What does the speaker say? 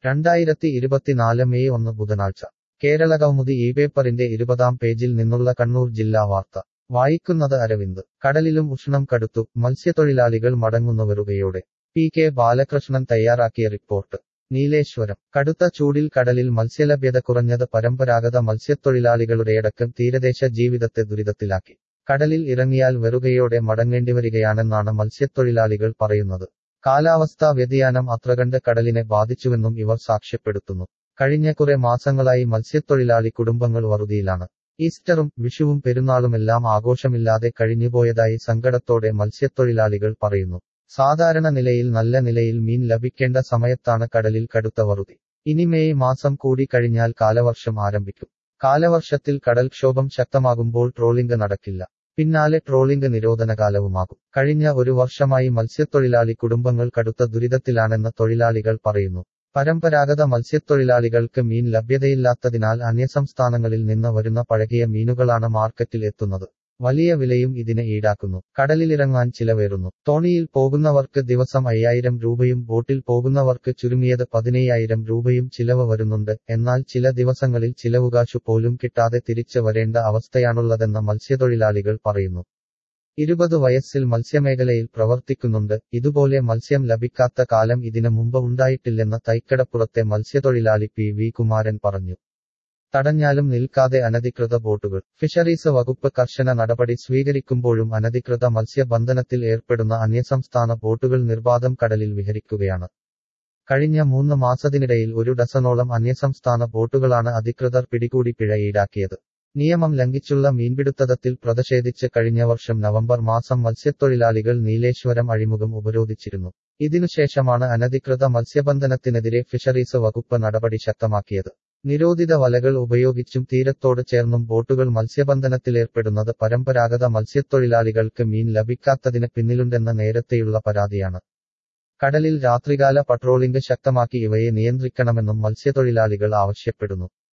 രണ്ടായിരത്തി ഇരുപത്തിനാല് മെയ് ഒന്ന് ബുധനാഴ്ച കേരളകൗമുദി ഈ പേപ്പറിന്റെ ഇരുപതാം പേജിൽ നിന്നുള്ള കണ്ണൂർ ജില്ലാ വാർത്ത വായിക്കുന്നത് അരവിന്ദ് കടലിലും ഉഷ്ണം കടുത്തു മത്സ്യത്തൊഴിലാളികൾ മടങ്ങുന്നവരുകയോടെ പി കെ ബാലകൃഷ്ണൻ തയ്യാറാക്കിയ റിപ്പോർട്ട് നീലേശ്വരം കടുത്ത ചൂടിൽ കടലിൽ മത്സ്യലഭ്യത കുറഞ്ഞത് പരമ്പരാഗത മത്സ്യത്തൊഴിലാളികളുടെയടക്കം തീരദേശ ജീവിതത്തെ ദുരിതത്തിലാക്കി കടലിൽ ഇറങ്ങിയാൽ വെറുകയോടെ മടങ്ങേണ്ടിവരികയാണെന്നാണ് മത്സ്യത്തൊഴിലാളികൾ പറയുന്നത് കാലാവസ്ഥാ വ്യതിയാനം അത്രകണ്ട് കടലിനെ ബാധിച്ചുവെന്നും ഇവർ സാക്ഷ്യപ്പെടുത്തുന്നു കഴിഞ്ഞ കുറെ മാസങ്ങളായി മത്സ്യത്തൊഴിലാളി കുടുംബങ്ങൾ വറുതിയിലാണ് ഈസ്റ്ററും വിഷുവും പെരുന്നാളുമെല്ലാം ആഘോഷമില്ലാതെ കഴിഞ്ഞുപോയതായി സങ്കടത്തോടെ മത്സ്യത്തൊഴിലാളികൾ പറയുന്നു സാധാരണ നിലയിൽ നല്ല നിലയിൽ മീൻ ലഭിക്കേണ്ട സമയത്താണ് കടലിൽ കടുത്ത വറുതി ഇനി മെയ് മാസം കൂടി കഴിഞ്ഞാൽ കാലവർഷം ആരംഭിക്കും കാലവർഷത്തിൽ കടൽക്ഷോഭം ശക്തമാകുമ്പോൾ ട്രോളിംഗ് നടക്കില്ല പിന്നാലെ ട്രോളിംഗ് നിരോധനകാലവുമാകും കഴിഞ്ഞ ഒരു വർഷമായി മത്സ്യത്തൊഴിലാളി കുടുംബങ്ങൾ കടുത്ത ദുരിതത്തിലാണെന്ന് തൊഴിലാളികൾ പറയുന്നു പരമ്പരാഗത മത്സ്യത്തൊഴിലാളികൾക്ക് മീൻ ലഭ്യതയില്ലാത്തതിനാൽ അന്യസംസ്ഥാനങ്ങളിൽ നിന്ന് വരുന്ന പഴകിയ മീനുകളാണ് മാർക്കറ്റിൽ എത്തുന്നത് വലിയ വിലയും ഇതിന് ഈടാക്കുന്നു കടലിലിറങ്ങാൻ ചിലവേറുന്നു തോണിയിൽ പോകുന്നവർക്ക് ദിവസം അയ്യായിരം രൂപയും ബോട്ടിൽ പോകുന്നവർക്ക് ചുരുങ്ങിയത് പതിനയ്യായിരം രൂപയും ചിലവ് വരുന്നുണ്ട് എന്നാൽ ചില ദിവസങ്ങളിൽ ചിലവുകാശു പോലും കിട്ടാതെ തിരിച്ചു വരേണ്ട അവസ്ഥയാണുള്ളതെന്ന് മത്സ്യത്തൊഴിലാളികൾ പറയുന്നു ഇരുപത് വയസ്സിൽ മത്സ്യമേഖലയിൽ പ്രവർത്തിക്കുന്നുണ്ട് ഇതുപോലെ മത്സ്യം ലഭിക്കാത്ത കാലം ഇതിനു മുമ്പ് ഉണ്ടായിട്ടില്ലെന്ന് തൈക്കടപ്പുറത്തെ മത്സ്യത്തൊഴിലാളി പി വി കുമാരൻ പറഞ്ഞു തടഞ്ഞാലും നിൽക്കാതെ അനധികൃത ബോട്ടുകൾ ഫിഷറീസ് വകുപ്പ് കർശന നടപടി സ്വീകരിക്കുമ്പോഴും അനധികൃത മത്സ്യബന്ധനത്തിൽ ഏർപ്പെടുന്ന അന്യസംസ്ഥാന ബോട്ടുകൾ നിർബാധം കടലിൽ വിഹരിക്കുകയാണ് കഴിഞ്ഞ മൂന്ന് മാസത്തിനിടയിൽ ഒരു ഡസനോളം അന്യസംസ്ഥാന ബോട്ടുകളാണ് അധികൃതർ പിടികൂടി പിഴ ഈടാക്കിയത് നിയമം ലംഘിച്ചുള്ള മീൻപിടുത്തത്തിൽ പ്രതിഷേധിച്ച് കഴിഞ്ഞ വർഷം നവംബർ മാസം മത്സ്യത്തൊഴിലാളികൾ നീലേശ്വരം അഴിമുഖം ഉപരോധിച്ചിരുന്നു ഇതിനുശേഷമാണ് അനധികൃത മത്സ്യബന്ധനത്തിനെതിരെ ഫിഷറീസ് വകുപ്പ് നടപടി ശക്തമാക്കിയത് നിരോധിത വലകൾ ഉപയോഗിച്ചും തീരത്തോട് ചേർന്നും ബോട്ടുകൾ മത്സ്യബന്ധനത്തിലേർപ്പെടുന്നത് പരമ്പരാഗത മത്സ്യത്തൊഴിലാളികൾക്ക് മീൻ ലഭിക്കാത്തതിന് പിന്നിലുണ്ടെന്ന നേരത്തെയുള്ള പരാതിയാണ് കടലിൽ രാത്രികാല പട്രോളിംഗ് ശക്തമാക്കി ഇവയെ നിയന്ത്രിക്കണമെന്നും മത്സ്യത്തൊഴിലാളികൾ ആവശ്യപ്പെടുന്നു